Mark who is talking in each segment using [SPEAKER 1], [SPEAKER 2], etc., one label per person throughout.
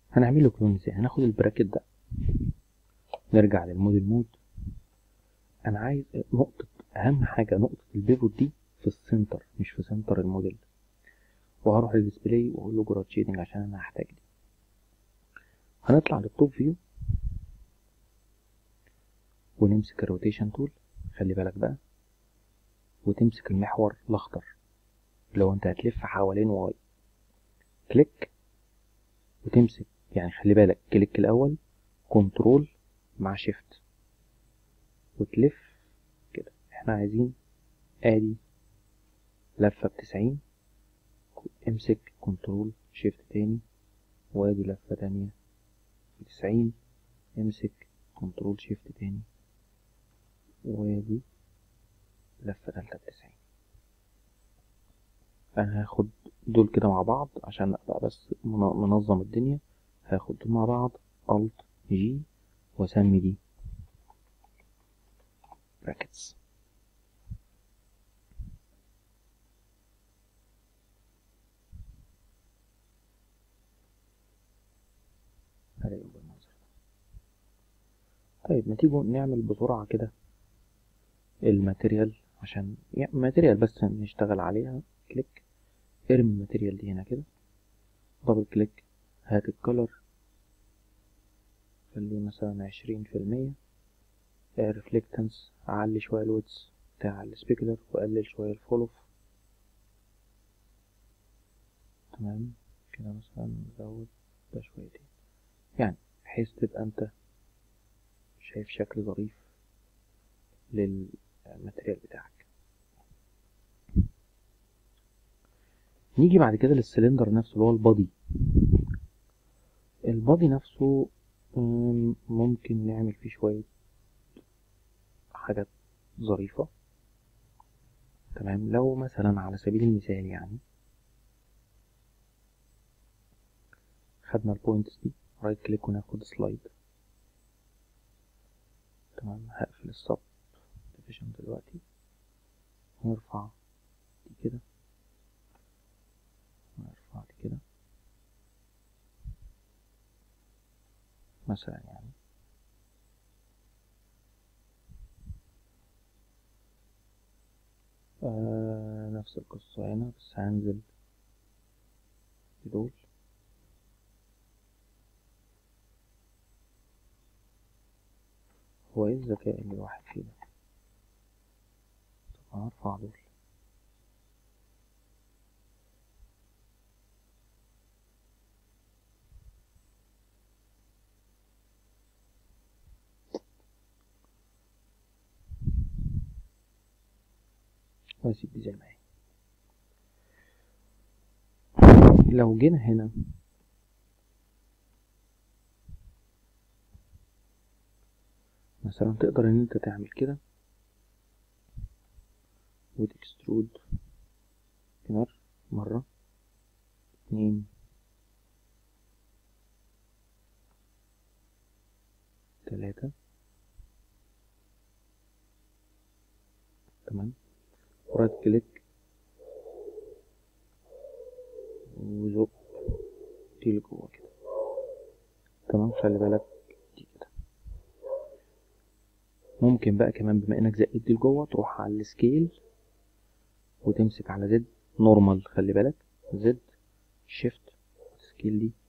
[SPEAKER 1] هنعمله كلون ازاي هناخد البراكت ده نرجع للموديل مود انا عايز نقطة اهم حاجة نقطة البيفوت دي في السنتر مش في سنتر الموديل وهروح للديسبلاي واقول له جراد شيدنج عشان انا هحتاج دي هنطلع للتوب فيو ونمسك الروتيشن تول خلي بالك بقى وتمسك المحور الاخضر لو انت هتلف حوالين واي كليك وتمسك يعني خلي بالك كليك الاول كنترول مع شيفت وتلف كده احنا عايزين ادي لفة بتسعين امسك كنترول شيفت تاني وادي لفة تانية بتسعين امسك كنترول شيفت تاني وادي لفة تالتة بتسعين انا هاخد دول كده مع بعض عشان ابقى بس منظم الدنيا هاخد دول مع بعض الت جي واسمي دي brackets هلاقيهم بالمنظر طيب ما تيجوا نعمل بسرعة كده الماتيريال عشان يعني ماتيريال بس نشتغل عليها كليك ارمي الماتيريال دي هنا كده دبل كليك هات الكولر خليه مثلا عشرين في المية ريفلكتنس اعلي شوية الويدز بتاع السبيكلر واقلل شوية الفولوف تمام كده مثلا نزود ده شويتين يعني بحيث تبقى انت شايف شكل ظريف للماتريال بتاعك نيجي بعد كده للسلندر نفسه اللي هو البادي البادي نفسه ممكن نعمل فيه شوية حاجات ظريفة تمام لو مثلا على سبيل المثال يعني خدنا البوينتس دي رايت كليك وناخد سلايد تمام هقفل السب ديفيجن دلوقتي ونرفع دي كده ونرفع دي كده مثلا يعني آه نفس القصة هنا بس هنزل بدول هو ايه الذكاء اللي الواحد فيه ده طب هرفع دول واسيب دي زي ما هي لو جينا هنا مثلا تقدر ان انت تعمل كده وتكسترود كنار مرة اتنين تلاتة تمام رايت كليك وزق دي لجوه كده تمام خلي بالك دي كده ممكن بقى كمان بما انك زقيت دي لجوه تروح على السكيل وتمسك على زد نورمال خلي بالك زد شيفت سكيل دي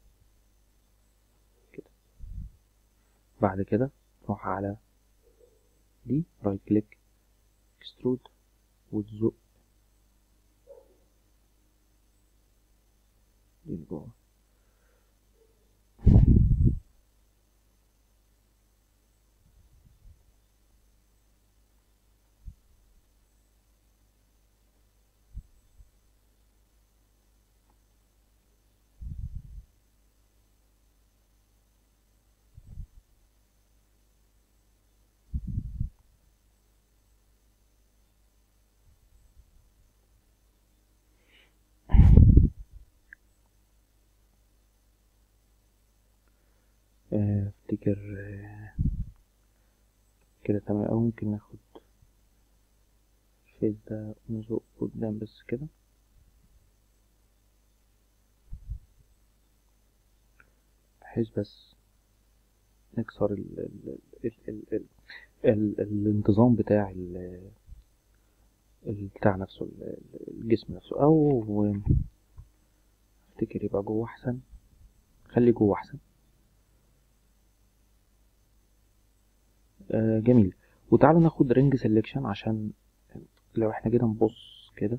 [SPEAKER 1] كده بعد كده تروح على دي رايت كليك اكسترود وتزق دي لجوه افتكر كده تمام او ممكن ناخد الفيس ده نزق قدام بس كده بحيث بس نكسر ال ال ال ال ال ال الانتظام بتاع ال بتاع نفسه الجسم نفسه او افتكر يبقى جوه احسن خلي جوه احسن آه جميل وتعالوا ناخد رينج سيلكشن عشان لو احنا جينا نبص كده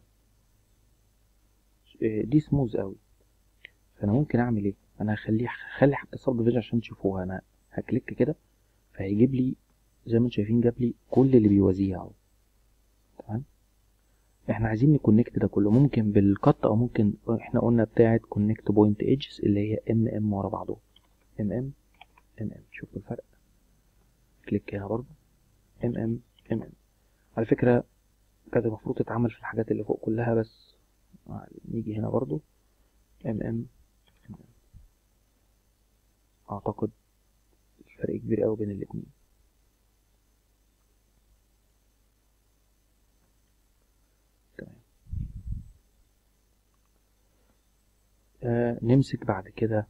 [SPEAKER 1] آه دي سموز قوي فانا ممكن اعمل ايه انا هخليه هخلي حتى السب ديفيجن عشان تشوفوها انا هكليك كده فهيجيب لي زي ما انتم شايفين جاب لي كل اللي بيوازيها اهو تمام احنا عايزين نكونكت ده كله ممكن بالقط او ممكن احنا قلنا بتاعه كونكت بوينت ايدجز اللي هي ام ام ورا بعضهم ام ام ام ام شوفوا الفرق كليك هنا برضه ام ام ام ام على فكره كانت المفروض تتعمل في الحاجات اللي فوق كلها بس نيجي هنا برضه ام ام ام ام اعتقد الفرق كبير قوي بين الاتنين تمام آه نمسك بعد كده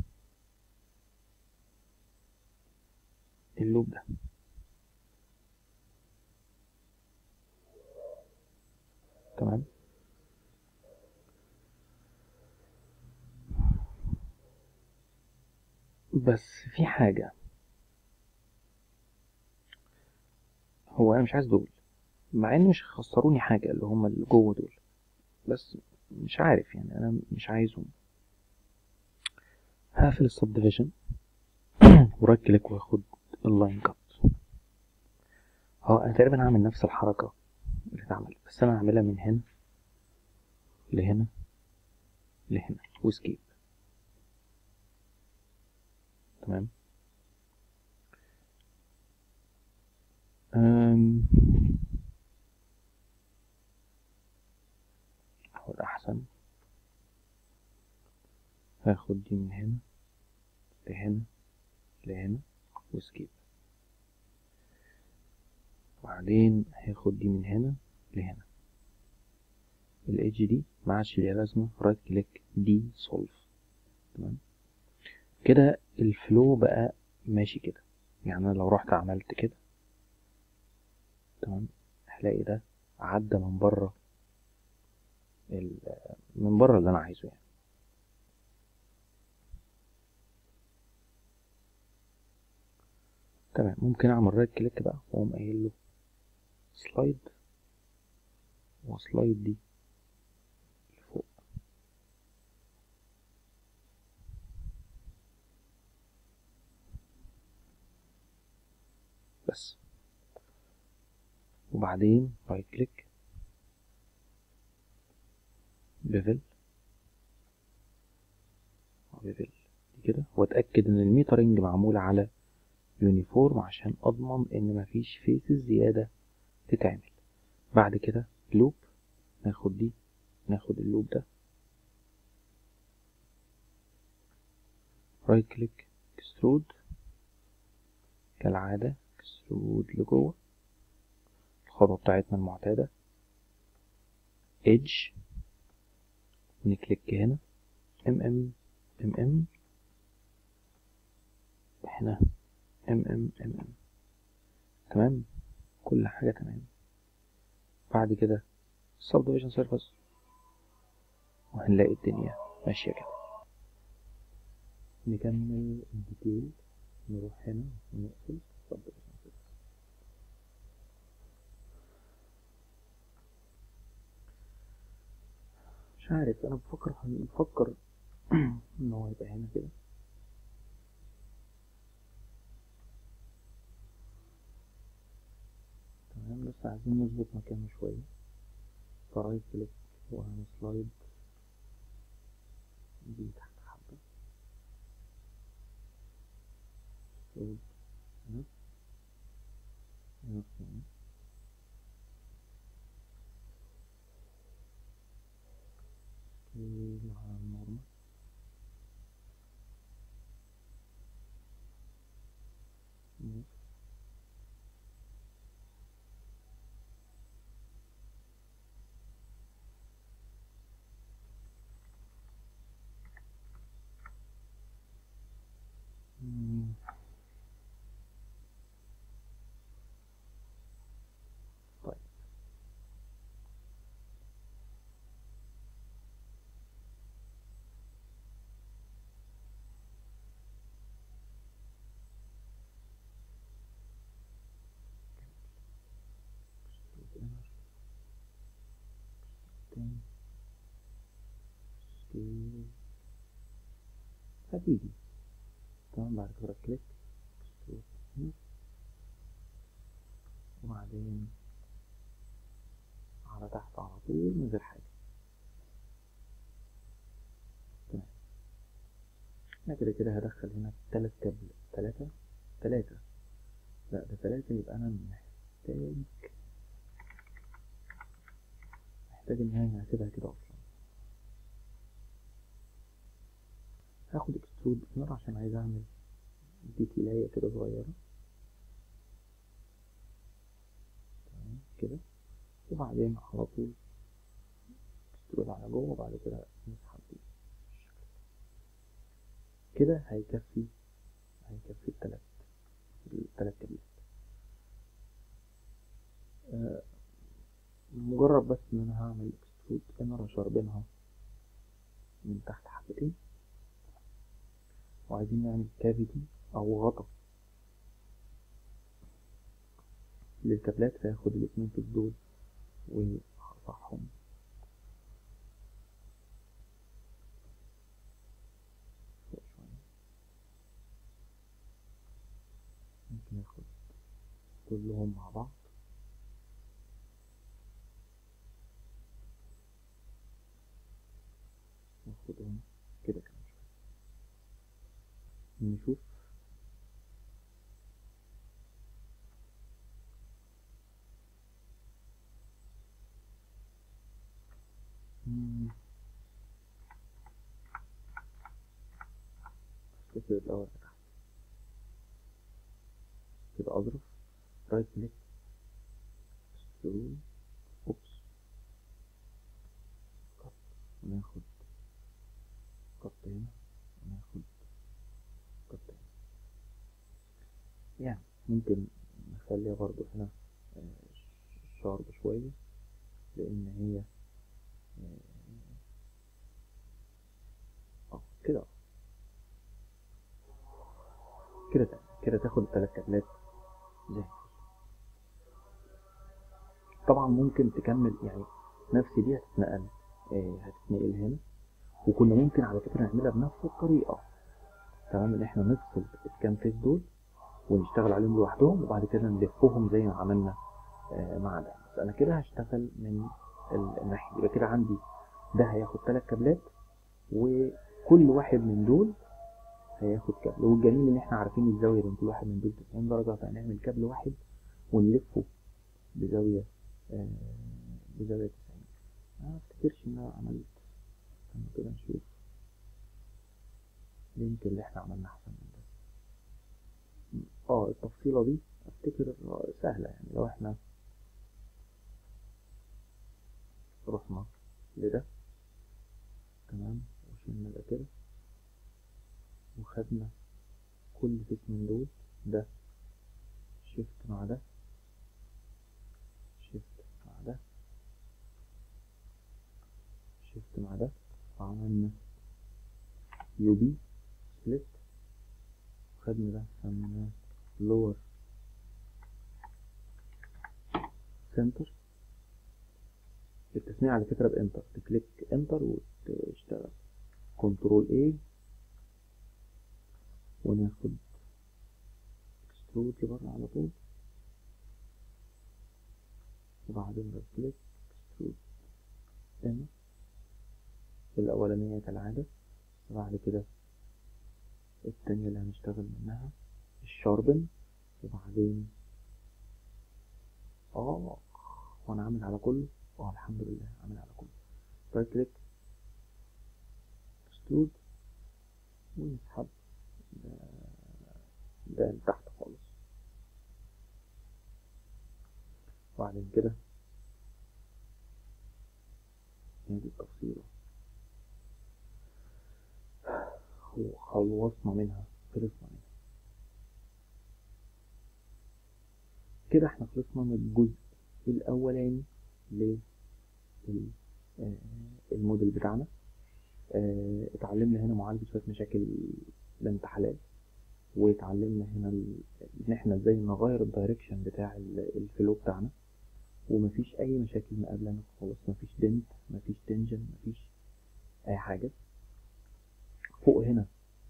[SPEAKER 1] اللوب ده تمام بس في حاجة هو أنا مش عايز دول مع إن مش هيخسروني حاجة اللي هما اللي جوه دول بس مش عارف يعني أنا مش عايزهم هقفل السب ديفيجن ورايت كليك واخد اللاين كات هو انا تقريبا هعمل نفس الحركة اللي اتعملت بس انا هعملها من هنا لهنا لهنا وسكيب تمام أم... هو الأحسن هاخد دي من هنا لهنا لهنا وسكيب وبعدين هاخد دي من هنا لهنا الايدج دي ما عادش ليها لازمة رايت كليك دي سولف تمام كده الفلو بقى ماشي كده يعني انا لو رحت عملت كده تمام هلاقي ده عدى من بره من بره اللي انا عايزه يعني تمام ممكن اعمل رايت كليك بقى واقوم قايل له سلايد وسلايد دي لفوق بس وبعدين رايت كليك بيفل بيفل دي كده واتاكد ان الميترنج معمول على يونيفورم عشان اضمن ان مفيش فيسز زيادة تتعمل بعد كده لوب ناخد دي ناخد اللوب ده رايت كليك اكسترود كالعادة اكسترود لجوه الخطوة بتاعتنا المعتادة ايدج نكليك هنا ام ام ام ام هنا ام ام ام ام تمام كل حاجة تمام بعد كده sub division surface وهنلاقي الدنيا ماشية كده نكمل الديتيل نروح هنا ونقفل sub division surface مش عارف انا بفكر بفكر ان هو يبقى هنا كده تمام بس عايزين نظبط مكانه شوية فرايت كليك وهنسلايد دي تحت حبة سلايد هنا هنا هنا سكيل على النورمال ماشي ايه هتيجي تمام بعد كده كليك اكسترود هنا وبعدين على تحت على طول من غير حاجة تمام انا كده كده هدخل هنا تلات كابل تلاتة تلاتة لا ده تلاتة يبقى انا محتاج محتاج ان انا هسيبها كده اصلا هاخد اكسترود نار عشان عايز اعمل ديتيلاية كده صغيرة تمام كده وبعدين على طول اكسترود على جوه وبعد كده نسحب دي كده هيكفي هيكفي التلات التلات كابلات آه مجرد بس ان انا هعمل اكسترود انر اشربنها من تحت حبتين وعايزين نعمل كافيتي او غطا للكابلات فياخد الاتنين في دول وهقطعهم فوق شوية ممكن اخد كلهم مع بعض ناخدهم كده كمان شوية نشوف مم. افتكر الأول تحت كده أظرف رايت كليك سكرول اوبس كت وناخد كت هنا وناخد كت هنا يعني ممكن نخليها برضو هنا آه، شارب شوية لأن هي اه كده كده تمام. كده تاخد التلات كابلات زي الفل طبعا ممكن تكمل يعني نفس دي هتتنقل آه، هتتنقل هنا وكنا ممكن على فكرة نعملها بنفس الطريقة تمام ان احنا نفصل الكام فيس دول ونشتغل عليهم لوحدهم وبعد كده نلفهم زي ما عملنا آه، مع ده بس انا كده هشتغل من ال- الناحية يبقى كده عندي ده هياخد تلات كابلات وكل واحد من دول هياخد كابل والجميل ان احنا عارفين الزاوية بين كل واحد من دول 90 درجة فهنعمل كابل واحد ونلفه بزاوية آه، بزاوية 90 ما افتكرش ان انا عملت استنى كده نشوف يمكن اللي احنا عملنا احسن من ده اه التفصيلة دي افتكر سهلة يعني لو احنا رحنا لده تمام وشلنا ده كده وخدنا كل فيس من دول ده شيفت مع ده شيفت مع ده شيفت مع ده وعملنا يو بي سبليت خدنا ده سميناه لور سنتر التسمية على فكرة بانتر تكليك انتر وتشتغل كنترول اي وناخد اكسترود لبره على طول وبعدين رايت كليك اكسترود هنا الأولانية كالعادة وبعد كده التانية اللي هنشتغل منها الشاربن وبعدين اه وانا عامل على كله اه الحمد لله عامل على كله رايت كليك اكسترود ونسحب ده ده لتحت خالص وبعدين كده هي دي التفصيلة خلصنا منها خلصنا منها كده احنا خلصنا من الجزء الأولاني للموديل بتاعنا اه اتعلمنا هنا معالجة شوية مشاكل بنت حلال واتعلمنا هنا ال- ان احنا ازاي نغير الدايركشن بتاع ال- الفلو بتاعنا ومفيش اي مشاكل مقابلنا خالص مفيش دنت مفيش تنجن مفيش اي حاجة فوق هنا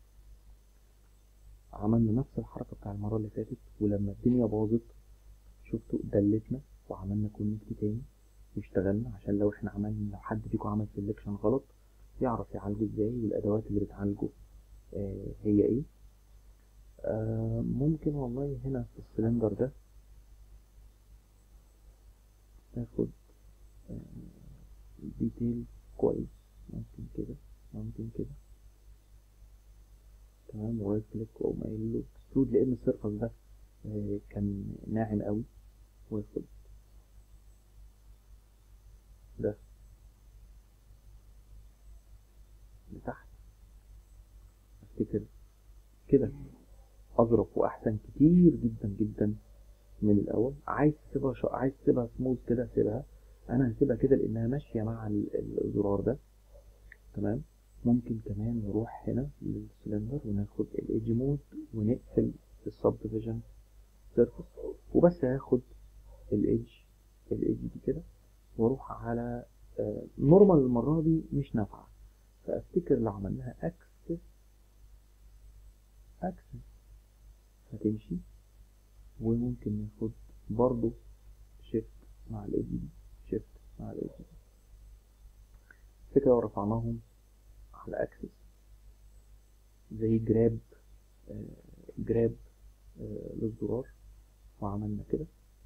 [SPEAKER 1] عملنا نفس الحركة بتاع المرة اللي فاتت ولما الدنيا باظت شفتوا دلتنا وعملنا كونكت تاني واشتغلنا عشان لو احنا عملنا لو حد فيكم عمل سيلكشن غلط يعرف يعالجه ازاي والادوات اللي بتعالجه آه هي ايه آه ممكن والله هنا في السلندر ده ناخد آه ديتيل كويس ممكن كده ممكن كده تمام ورايت كليك واقوم قايل له اكسترود لان السيرفس ده آه كان ناعم قوي واخد ده لتحت افتكر كده اظرف واحسن كتير جدا جدا من الاول عايز تسيبها شا... عايز تسيبها سموث كده سيبها انا هسيبها كده لانها ماشيه مع الزرار ده تمام ممكن كمان نروح هنا للسلندر وناخد الايدج مود ونقفل السب ديفيجن سيرفيس وبس هاخد الايدج الايدج دي كده واروح على نورمال المره دي مش نافعه فافتكر لو عملناها اكسس اكسس هتمشي وممكن ناخد برضو شيفت مع الايدج دي شيفت مع الايدج دي فكرة لو رفعناهم على اكسس زي جراب آه جراب آه للزرار وعملنا كده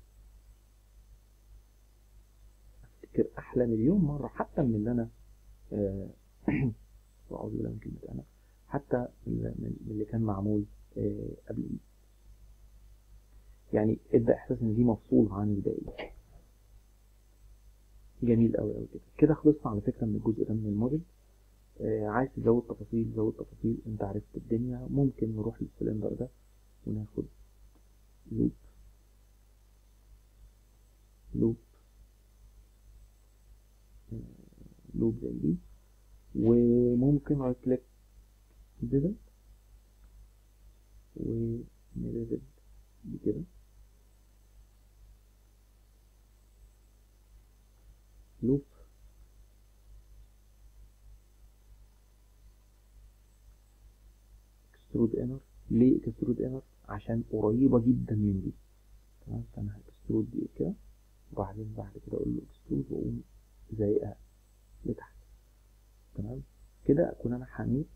[SPEAKER 1] افتكر احلى مليون مرة حتى من اللي انا آه واعوذ بالله من كلمة انا حتى من اللي كان معمول قبل يعني ادى احساس ان دي مفصول عن الباقي جميل قوي قوي كده كده خلصنا على فكره من الجزء ده من الموديل آه عايز تزود تفاصيل زود تفاصيل انت عرفت الدنيا ممكن نروح للسلندر ده وناخد لوب لوب آه لوب زي دي وممكن رايت كليك بيفل ونبيفل دي كده لوب اكسترود انر ليه اكسترود انر عشان قريبة جدا من دي تمام فانا هاكسترود دي كده وبعدين بعد كده اقول له اكسترود واقوم زايقها لتحت تمام كده اكون انا حميت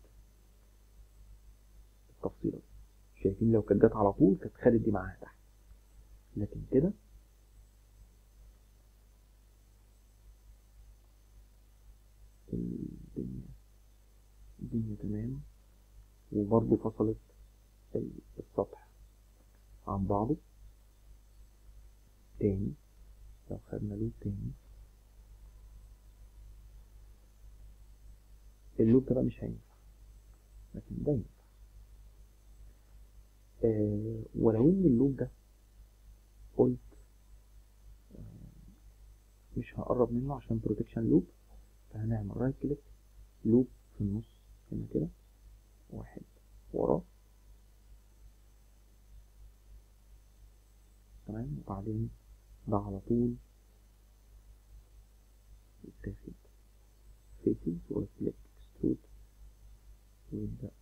[SPEAKER 1] التفصيلة دي شايفين لو كانت جت على طول كانت خدت دي معاها تحت لكن كده الدنيا الدنيا تمام وبرضه فصلت السطح عن بعضه تاني لو خدنا لوب تاني اللوب ده بقى مش هينفع لكن ده ينفع آه ولو ان اللوب ده قلت آه مش هقرب منه عشان بروتكشن لوب فهنعمل رايت كليك لوب في النص هنا كده واحد وراه تمام وبعدين ده على طول يتاخد فيسز ورايت كليك اكسترود ويبدأ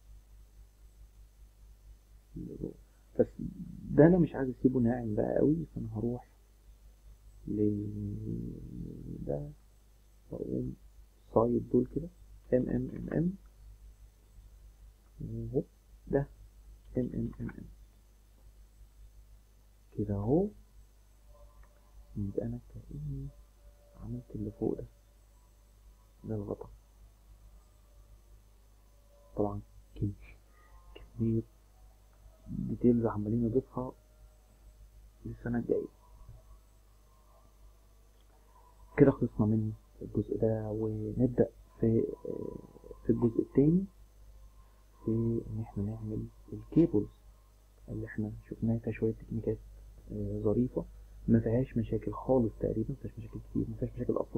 [SPEAKER 1] لجوه بس ده انا مش عايز اسيبه ناعم بقى قوي فانا هروح ل ده واقوم صايد دول كده ام ام ام ام وهوب ده ام ام ام ام كده اهو يبقى انا كأني عملت اللي فوق ده ده الغطا طبعا كمية ديتيلز عمالين نضيفها للسنة الجاية كده خلصنا من الجزء ده ونبدأ في في الجزء التاني في ان احنا نعمل الكيبلز اللي احنا شفناها فيها شوية تكنيكات ظريفة ما فيهاش مشاكل خالص تقريبا ما فيهاش مشاكل كتير ما فيهاش مشاكل اصلا